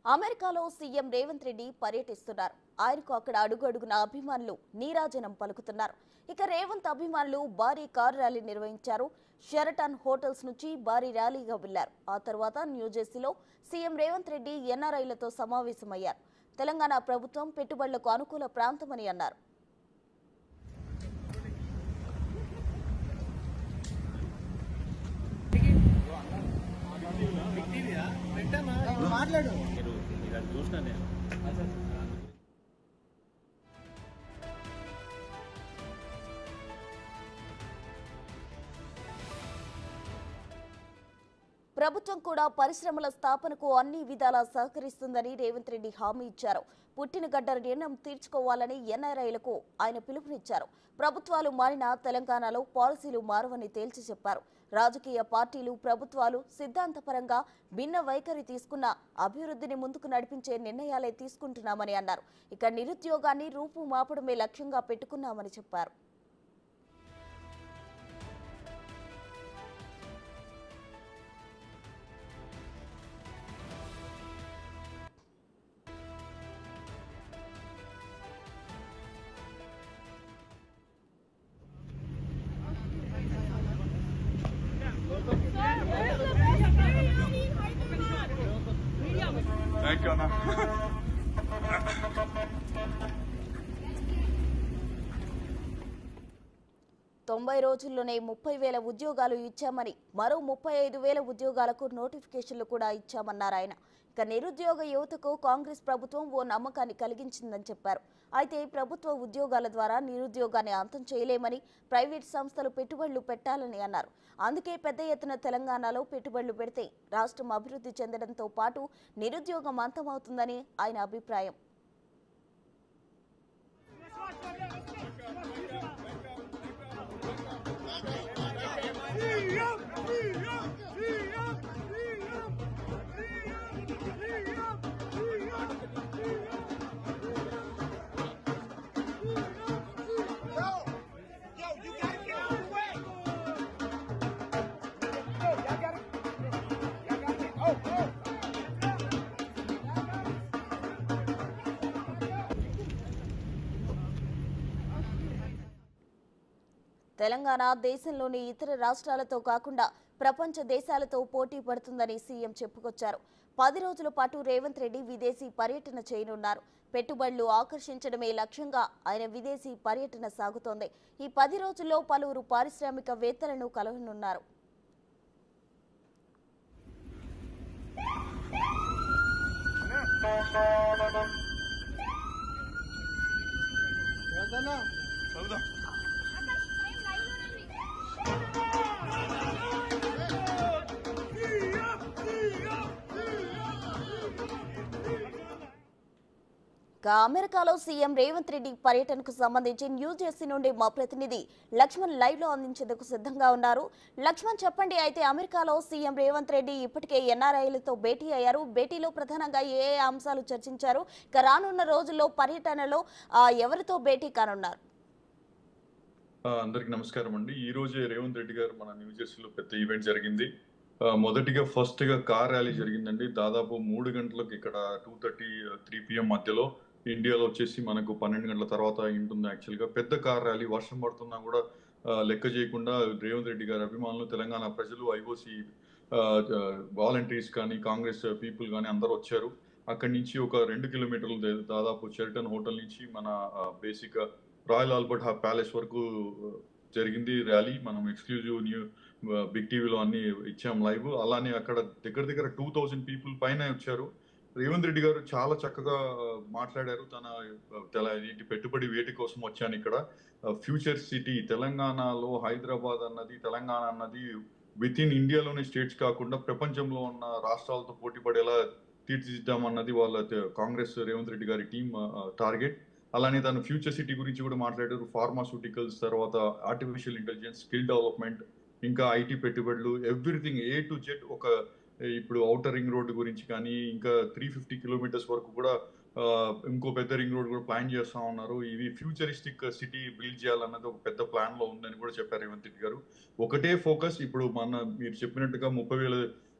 అమెరికాలో సీఎం రేవంత్ రెడ్డి పర్యటిస్తున్నారు ఆయనకు అక్కడ అడుగడుగున అభిమానులు నీరాజనం పలుకుతున్నారు ఇక రేవంత్ అభిమానులు భారీ కారు ర్యాలీ నిర్వహించారు షెరటన్ హోటల్స్ నుంచి భారీ ర్యాలీగా వెళ్లారు ఆ తర్వాత న్యూజెర్సీలో సీఎం రేవంత్ రెడ్డి ఎన్ఆర్ఐలతో సమావేశమయ్యారు తెలంగాణ ప్రభుత్వం పెట్టుబడులకు అనుకూల ప్రాంతమని అన్నారు మాట్లాడు మీరు మీరు అది చూసిన నేను ప్రభుత్వం కూడా పరిశ్రమల స్థాపనకు అన్ని విధాలా సహకరిస్తుందని రేవంత్ రెడ్డి హామీ ఇచ్చారు పుట్టిన గడ్డ రుణం తీర్చుకోవాలని ఎన్ఆర్ఐలకు ఆయన పిలుపునిచ్చారు ప్రభుత్వాలు మారినా తెలంగాణలో పాలసీలు మారవని తేల్చి చెప్పారు రాజకీయ పార్టీలు ప్రభుత్వాలు సిద్ధాంతపరంగా భిన్న వైఖరి తీసుకున్న అభివృద్ధిని ముందుకు నడిపించే నిర్ణయాలే తీసుకుంటున్నామని అన్నారు ఇక నిరుద్యోగాన్ని రూపు మాపడమే లక్ష్యంగా పెట్టుకున్నామని చెప్పారు థ్యాంక్ యూ అన్న తొంభై రోజుల్లోనే ముప్పై వేల ఉద్యోగాలు ఇచ్చామని మరో ముప్పై ఐదు వేల ఉద్యోగాలకు నోటిఫికేషన్లు కూడా ఇచ్చామన్నారు ఆయన ఇక నిరుద్యోగ యువతకు కాంగ్రెస్ ప్రభుత్వం ఓ నమ్మకాన్ని కలిగించిందని చెప్పారు అయితే ప్రభుత్వ ఉద్యోగాల ద్వారా నిరుద్యోగాన్ని అంతం చేయలేమని ప్రైవేట్ సంస్థలు పెట్టుబడులు పెట్టాలని అన్నారు అందుకే పెద్ద ఎత్తున తెలంగాణలో పెట్టుబడులు పెడితే రాష్ట్రం అభివృద్ధి చెందడంతో పాటు నిరుద్యోగం అంతమవుతుందని ఆయన అభిప్రాయం Yo, you gotta get out of the way. Yo, y'all gotta, y'all gotta get, oh, oh. Telangana దేశంలోని ఇతర రాష్ట్రాలతో కాకుండా ప్రపంచ దేశాలతో పోటీ పడుతుందని సీఎం చెప్పుకొచ్చారు పది రోజుల పాటు రేవంత్ రెడ్డి విదేశీ పర్యటన చేయనున్నారు పెట్టుబడులు ఆకర్షించడమే లక్ష్యంగా ఆయన విదేశీ పర్యటన సాగుతోంది ఈ పది రోజుల్లో పలువురు పారిశ్రామికవేత్తలను కలవనున్నారు చదువుదాం ఇక అమెరికాలో సీఎం రేవంత్ రెడ్డి పర్యటనకు సంబంధించి న్యూజెర్సీ నుండి మా ప్రతినిధి లక్ష్మణ్ లైవ్ లో అందించేందుకు సిద్ధంగా ఉన్నారు లక్ష్మణ్ చెప్పండి అయితే అమెరికాలో సీఎం రేవంత్ రెడ్డి ఇప్పటికే ఎన్ఆర్ఐలతో భేటీ అయ్యారు భేటీలో ప్రధానంగా ఏ ఏ అంశాలు చర్చించారు ఇక రానున్న రోజుల్లో పర్యటనలో ఆ, ఎవరితో భేటీ కానున్నారు ఆ, అందరికి నమస్కారం అండి ఈ రోజే రేవంత్ రెడ్డి గారు మన న్యూ జెర్సీలో పెద్ద ఈవెంట్ జరిగింది ఆ, మొదటిగా ఫస్ట్ గా కార్ ర్యాలీ జరిగిందండి దాదాపు మూడు గంటలకు ఇక్కడ టూ థర్టీ త్రీ పిఎం మధ్యలో ఇండియాలో వచ్చేసి మనకు పన్నెండు గంటల తర్వాత ఉంటుంది యాక్చువల్ గా పెద్ద కార్ ర్యాలీ వర్షం పడుతున్నా కూడా ఆ, లెక్క చేయకుండా రేవంత్ రెడ్డి గారి అభిమానులు తెలంగాణ ప్రజలు ఐఓసి వాలంటీర్స్ కానీ కాంగ్రెస్ పీపుల్ కానీ అందరూ వచ్చారు అక్కడి నుంచి ఒక రెండు కిలోమీటర్లు దే- దాదాపు షెల్టన్ హోటల్ నుంచి మన బేసిక్ రాయల్ ఆల్బర్ట్ ప్యాలెస్ వరకు ఆ, జరిగింది ర్యాలీ మనం ఎక్స్క్లూజివ్ న్యూ బిగ్ టీవీలో అన్ని ఇచ్చాం లైవ్ అలానే అక్కడ దగ్గర దగ్గర టూ థౌజండ్ పీపుల్ పైన వచ్చారు రేవంత్ రెడ్డి గారు చాలా చక్కగా ఆ, మాట్లాడారు తన ఆ, తెల ఏంటి పెట్టుబడి వేటి కోసం వచ్చాను ఇక్కడ ఫ్యూచర్ సిటీ తెలంగాణలో హైదరాబాద్ అన్నది తెలంగాణ అన్నది విత్ ఇన్ ఇండియాలోనే స్టేట్స్ కాకుండా ప్రపంచంలో ఉన్న రాష్ట్రాలతో పోటీ పడేలా తీర్చిదిద్దామన్నది వాళ్ళ తె- కాంగ్రెస్ రేవంత్ రెడ్డి గారి టీం టార్గెట్ అలానే తను ఫ్యూచర్ సిటీ గురించి కూడా మాట్లాడారు ఫార్మాస్యూటికల్స్ తర్వాత ఆర్టిఫిషియల్ ఇంటెలిజెన్స్ స్కిల్ డెవలప్మెంట్ ఇంకా ఐటీ పెట్టుబడులు ఎవ్రీథింగ్ ఏ టు జెడ్ ఒక ఇప్పుడు ఔటర్ రింగ్ రోడ్ గురించి కానీ ఇంకా త్రీ ఫిఫ్టీ కిలోమీటర్స్ వరకు కూడా ఆ, ఇంకో పెద్ద రింగ్ రోడ్ కూడా ప్లాన్ చేస్తా ఉన్నారు ఇవి ఫ్యూచరిస్టిక్ సిటీ బిల్డ్ చేయాలన్నది ఒక పెద్ద ప్లాన్ లో ఉందని కూడా చెప్పారు రేవంత్ రెడ్డి గారు ఒకటే ఫోకస్ ఇప్పుడు మన మీరు చెప్పినట్టుగా ముప్పై వేల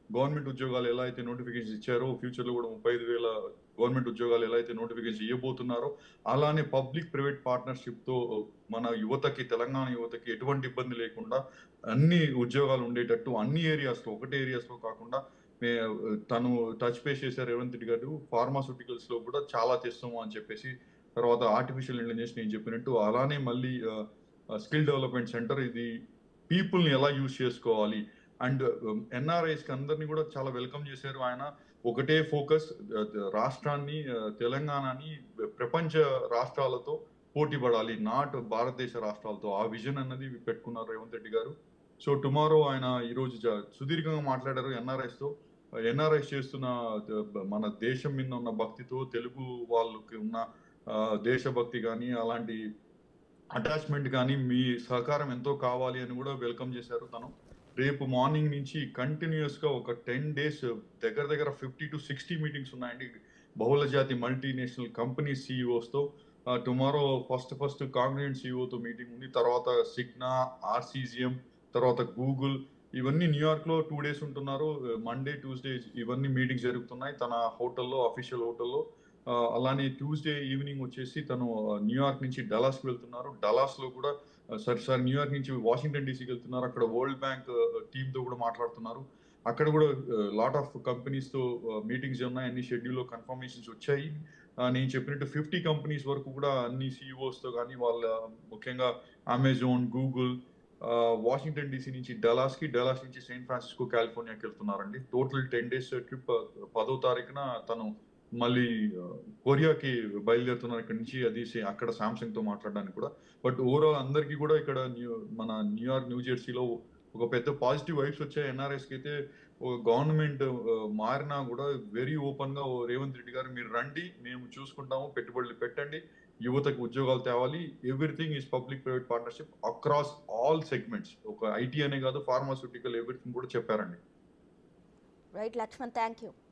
గవర్నమెంట్ ఉద్యోగాలు ఎలా అయితే నోటిఫికేషన్ ఇచ్చారో ఫ్యూచర్ లో కూడా ముప్పై ఐదు వేల గవర్నమెంట్ ఉద్యోగాలు ఎలా అయితే నోటిఫికేషన్ ఇవ్వబోతున్నారో అలానే పబ్లిక్ ప్రైవేట్ పార్ట్నర్షిప్ తో మన యువతకి తెలంగాణ యువతకి ఎటువంటి ఇబ్బంది లేకుండా అన్ని ఉద్యోగాలు ఉండేటట్టు అన్ని ఏరియాస్ లో ఒకటే ఏరియాస్ లో కాకుండా మే- తను టచ్ పేస్ చేశారు రేవంత్ రెడ్డి గారు ఫార్మాస్యూటికల్స్ లో కూడా చాలా తెస్తాము అని చెప్పేసి తర్వాత ఆర్టిఫిషియల్ ఇంటెలిజెన్స్ నేను చెప్పినట్టు అలానే మళ్ళీ స్కిల్ డెవలప్మెంట్ సెంటర్ ఇది people ని ఎలా యూజ్ చేసుకోవాలి అండ్ ఎన్ఆర్ఐస్ కి అందరినీ కూడా చాలా వెల్కమ్ చేశారు ఆయన ఒకటే ఫోకస్ రాష్ట్రాన్ని ఆ, తెలంగాణని ప్రపంచ రాష్ట్రాలతో పోటీ పడాలి నాట్ భారతదేశ రాష్ట్రాలతో ఆ విజన్ అన్నది పెట్టుకున్నారు రేవంత్ రెడ్డి గారు సో టుమారో ఆయన ఈరోజు జ- సుదీర్ఘంగా మాట్లాడారు ఎన్ఆర్ఐస్ తో ఎన్ఆర్ఐస్ చేస్తున్న ద- మన దేశం మీద ఉన్న భక్తితో తెలుగు వాళ్ళకి ఉన్న ఆ, దేశభక్తి కానీ అలాంటి అటాచ్మెంట్ కానీ మీ సహకారం ఎంతో కావాలి అని కూడా వెల్కమ్ చేశారు తను రేపు మార్నింగ్ నుంచి కంటిన్యూస్ గా ఒక టెన్ డేస్ దగ్గర దగ్గర ఫిఫ్టీ టు సిక్స్టీ మీటింగ్స్ ఉన్నాయండి బహుళ జాతి మల్టీనేషనల్ కంపెనీ సిఇఓస్ తో టుమారో ఫస్ట్ ఫస్ట్ కాంగ్రెంట్ సిఇఓతో మీటింగ్ ఉంది తర్వాత సిగ్నా ఆర్సీజిఎం తర్వాత గూగుల్ ఇవన్నీ న్యూయార్క్ లో టూ డేస్ ఉంటున్నారు మండే ట్యూస్డే ఇవన్నీ మీటింగ్స్ జరుగుతున్నాయి తన హోటల్లో అఫీషియల్ హోటల్లో ఆ, అలానే ట్యూస్డే ఈవినింగ్ వచ్చేసి తను ఆ, న్యూయార్క్ నుంచి డలాస్ కి వెళ్తున్నారు డలాస్ లో కూడా ఆ, సారీ సారీ న్యూయార్క్ నుంచి వాషింగ్టన్ డీసీకి వెళ్తున్నారు అక్కడ వరల్డ్ బ్యాంక్ టీమ్ తో కూడా మాట్లాడుతున్నారు అక్కడ కూడా లాట్ ఆఫ్ కంపెనీస్ తో మీటింగ్స్ ఉన్నాయి అన్ని షెడ్యూల్ లో కన్ఫర్మేషన్స్ వచ్చాయి ఆ, నేను చెప్పినట్టు ఫిఫ్టీ కంపెనీస్ వరకు కూడా అన్ని CEOs తో కానీ వాళ్ళ ముఖ్యంగా అమెజాన్ గూగుల్ వాషింగ్టన్ డీసీ నుంచి డలాస్ కి డలాస్ నుంచి సెయింట్ ఫ్రాన్సిస్కో కాలిఫోర్నియాకి వెళ్తున్నారండి టోటల్ టెన్ డేస్ ట్రిప్ పదో తారీఖున తను మళ్ళీ ఆ, కొరియాకి బయలుదేరుతున్నారు ఇక్కడ నుంచి అది సే- అక్కడ సామ్సంగ్ తో మాట్లాడడానికి కూడా బట్ ఓవరాల్ అందరికీ కూడా ఇక్కడ న్యూ మన న్యూయార్క్ న్యూ జెర్సీలో ఒక పెద్ద పాజిటివ్ వైబ్స్ వచ్చాయి ఎన్ఆర్ఎస్ కి అయితే గవర్నమెంట్ మారినా కూడా వెరీ ఓపెన్ గా ఓ రేవంత్ రెడ్డి గారు మీరు రండి మేము చూసుకుంటాము పెట్టుబడులు పెట్టండి యువతకు ఉద్యోగాలు తేవాలి everything is public private partnership across all segments ఒక ఐటీ అనే కాదు ఫార్మాస్యూటికల్ ఎవ్రీథింగ్ కూడా చెప్పారండి రైట్ లక్ష్మణ్ థ్యాంక్ యూ